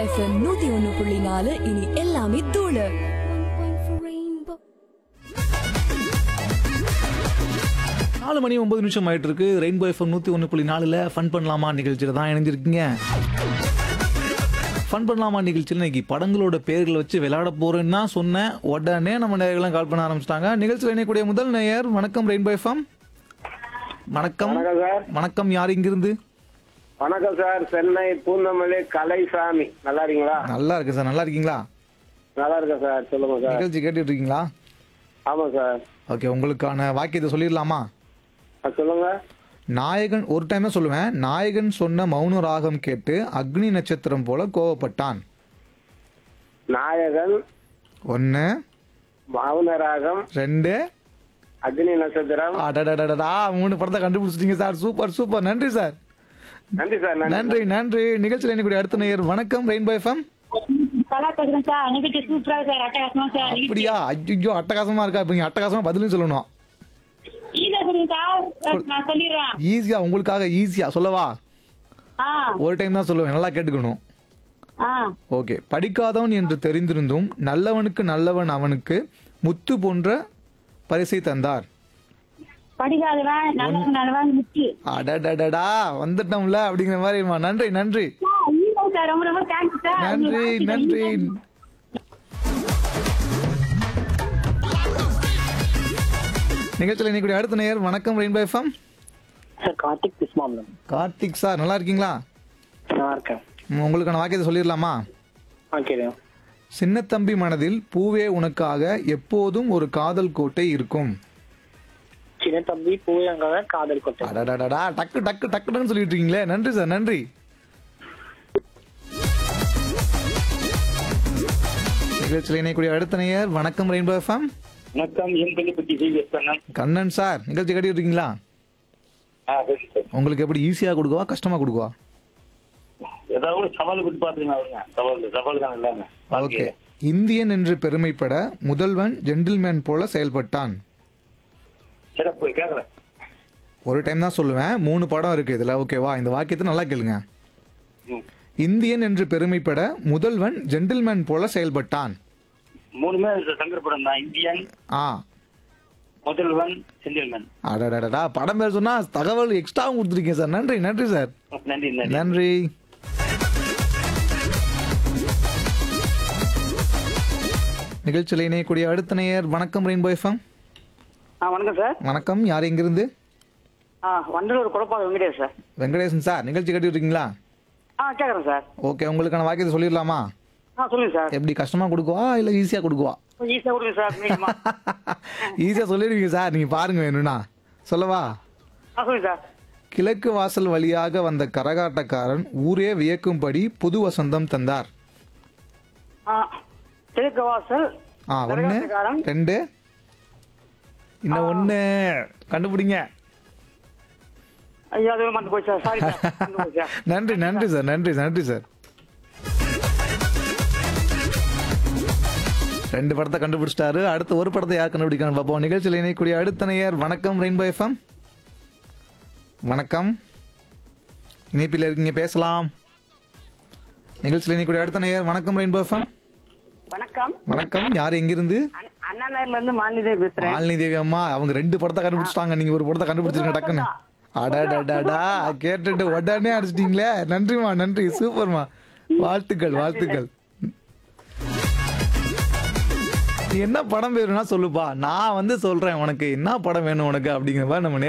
FM நூத்தி ஒன்னு புள்ளி நாலு இனி எல்லாமே தூளு நாலு மணி ஒன்பது நிமிஷம் ஆயிட்டு இருக்கு ரெயின்போ எஃப்எம் நூற்றி ஒன்று புள்ளி நாலில் ஃபன் பண்ணலாமா நிகழ்ச்சியில் தான் இணைஞ்சிருக்கீங்க ஃபன் பண்ணலாமா நிகழ்ச்சியில் இன்னைக்கு படங்களோட பேர்களை வச்சு விளையாட போறேன்னு தான் சொன்னேன் உடனே நம்ம நேயர்கள்லாம் கால் பண்ண ஆரம்பிச்சிட்டாங்க நிகழ்ச்சியில் இணையக்கூடிய முதல் நேயர் வணக்கம் ரெயின்போ எஃப்எம் வணக்கம் வணக்கம் சார் வணக்கம் யார் இங்கிருந்து வணக்கம் சார் சென்னை பூந்தமல்லி கலைசாமி நல்லா இருக்கீங்களா நல்லா இருக்கு சார் நல்லா இருக்கீங்களா நல்லா இருக்கேன் சார் சொல்லுங்க சார் நிகழ்ச்சி கேட்டுட்டு இருக்கீங்களா ஆமா சார் ஓகே உங்களுக்கான வாக்கியத்தை சொல்லிடலாமா ஆ, சொல்லுங்க நாயகன் ஒரு டைம் தான் சொல்லுவேன் நாயகன் சொன்ன மௌன ராகம் கேட்டு அக்னி நட்சத்திரம் போல கோவப்பட்டான் நாயகன் ஒன்று மௌனராகம் ரெண்டு அக்னி நட்சத்திரம் அடடடடடா மூணு படத்தை கண்டுபிடிச்சிட்டீங்க சார் சூப்பர் சூப்பர் நன்றி சார் நன்றி சார் நன்றி நன்றி நன்றி நிகழ்ச்சியில் என்னுடைய அடுத்த நேயர் வணக்கம் ரெயின்போ எஃப்எம் நல்லா பேசுறேன் சார் நிகழ்ச்சி சூப்பரா சார் அட்டகாசமா சார் அப்படியா ஐயோ அட்டகாசமா இருக்கா இப்போ அட்டகாசமா பதிலும் சொல்லணும் ஈஸியா சொல்லுங்க சார் நான் சொல்லிடுறேன் ஈஸியா உங்களுக்காக ஈஸியா சொல்லவா ஆ ஒரு டைம் தான் சொல்லுவேன் நல்லா கேட்டுக்கணும் ஆ ஓகே படிக்காதவன் என்று தெரிந்திருந்தும் நல்லவனுக்கு நல்லவன் அவனுக்கு முத்து போன்ற பரிசை தந்தார் படிக்காதவன் நல்லவன் நல்லவன் முக்கிய அடடடடா வந்துட்டோம்ல அப்படிங்கிற மாதிரிமா நன்றி நன்றி ஈஸியா சார் ரொம்ப ரொம்ப தேங்க்ஸ் சார் நன்றி நன்றி நிகழ்ச்சியில் இன்னைக்கு அடுத்த நேயர் வணக்கம் ரெயின்போ எஃப்எம் சார் கார்த்திக் பிஸ்மாம்லம் கார்த்திக் சார் நல்லா இருக்கீங்களா நல்லா இருக்கேன் ம், உங்களுக்கான வாக்கியத்தை சொல்லிடலாமா ஆ கேளுங்க சின்னத்தம்பி மனதில் பூவே உனக்காக எப்போதும் ஒரு காதல் கோட்டை இருக்கும் சின்ன தம்பி பூயங்காக காதல் கொட்டை அடடடடா டக்கு டக்கு டக்குன்னு சொல்லிட்டு இருக்கீங்களே நன்றி சார் நன்றி நிகழ்ச்சியில் இணையக்கூடிய அடுத்த நேயர் வணக்கம் ரெயின்போ எஃப்எம் வணக்கம் என் பள்ளி சிவிஎஸ் கண்ணன் கண்ணன் சார் நிகழ்ச்சி கட்டிட்டு இருக்கீங்களா ஆ சரி சார் உங்களுக்கு எப்படி ஈஸியா கொடுக்கவா கஷ்டமா கொடுக்கவா ஏதாவது ஒரு சவால் கொடுத்து பாத்துக்கலாம் அவங்க சவால் சவால் தான் இல்லாம ஓகே இந்தியன் என்று பெருமைப்பட முதல்வன் ஜென்டில்மேன் போல செயல்பட்டான் சிறப்பு கேக்குறேன் ஒரு டைம் தான் சொல்லுவேன் மூணு படம் இருக்கு இதுல ஓகேவா இந்த வாக்கியத்தை நல்லா கேளுங்க ம். இந்தியன் என்று பெருமைப்பட முதல்வன் ஜென்டில்மேன் போல செயல்பட்டான் மூணுமே சங்கர் படம் தான் இந்தியன் ஆ முதல்வன் செந்தில்மன் அடடடடா படம் பேர் சொன்னா தகவல் எக்ஸ்ட்ராவும் கொடுத்துருக்கீங்க சார் நன்றி நன்றி சார் நன்றி நன்றி நன்றி நிகழ்ச்சியில் இணையக்கூடிய அடுத்த நேயர் வணக்கம் ரெயின்போ எஃப்எம் ஆ வணக்கம் சார் வணக்கம் யார் எங்கிருந்து ஆ வண்டலூர் குழப்பாக வெங்கடேஷ் சார் வெங்கடேசன் சார் நிகழ்ச்சி கட்டிட்டு இருக்கீங்களா ஆ கேக்குறேன் சார் ஓகே உங்களுக்கான வாக்கியத்தை சொல்லிடலாமா ஆ சொல்லுங்க சார் எப்படி கஷ்டமா கொடுக்குவா இல்ல ஈஸியா கொடுக்குவா கொஞ்சம் ஈஸியா கொடுங்க சார் மீடியமா ஈஸியா சொல்லிடுவீங்க சார் நீங்க பாருங்க வேணும்னா சொல்லவா ஆ சொல்லுங்க சார் கிழக்கு வாசல் வழியாக வந்த கரகாட்டக்காரன் ஊரே வியக்கும்படி புது வசந்தம் தந்தார் ஆ கிழக்கு வாசல் ஆ ஒன்னு கரகாட்டக்காரன். ரெண்டு இன்னும் ஒண்ணு கண்டுபிடிங்க ஐயா அது மறந்து போச்சு சார் சாரி சார் மறந்து போச்சு சார் நன்றி நன்றி சார் நன்றி நன்றி சார் ரெண்டு படத்தை கண்டுபிடிச்சிட்டாரு அடுத்த ஒரு படத்தை யார் கண்டுபிடிக்கணும் பார்ப்போம் நிகழ்ச்சியில் இணையக்கூடிய அடுத்த நேயர் வணக்கம் ரெயின்போ எஃப்எம் வணக்கம் இணைப்பில் இருக்கீங்க பேசலாம் நிகழ்ச்சியில் இணையக்கூடிய அடுத்த நேயர் வணக்கம் ரெயின்போ எஃப்எம் வணக்கம் வணக்கம் யார் எங்கிருந்து அண்ணா- அண்ணா நகர்ல இருந்து மாலினி பேசுறேன் மாலினி தேவி அம்மா அவங்க ரெண்டு படத்தை கண்டுபிடிச்சிட்டாங்க நீங்க ஒரு படத்தை கண்டுபிடிச்சிருங்க டக்குன்னு அடாடாடாடா கேட்டுட்டு உடனே அடிச்சிட்டீங்களே நன்றிமா நன்றி சூப்பர்மா வாழ்த்துக்கள் வாழ்த்துக்கள் நீ என்ன படம் வேணும்னா சொல்லுப்பா நான் வந்து சொல்றேன் உனக்கு என்ன படம் வேணும் உனக்கு அப்படிங்கிற மாதிரி நம்ம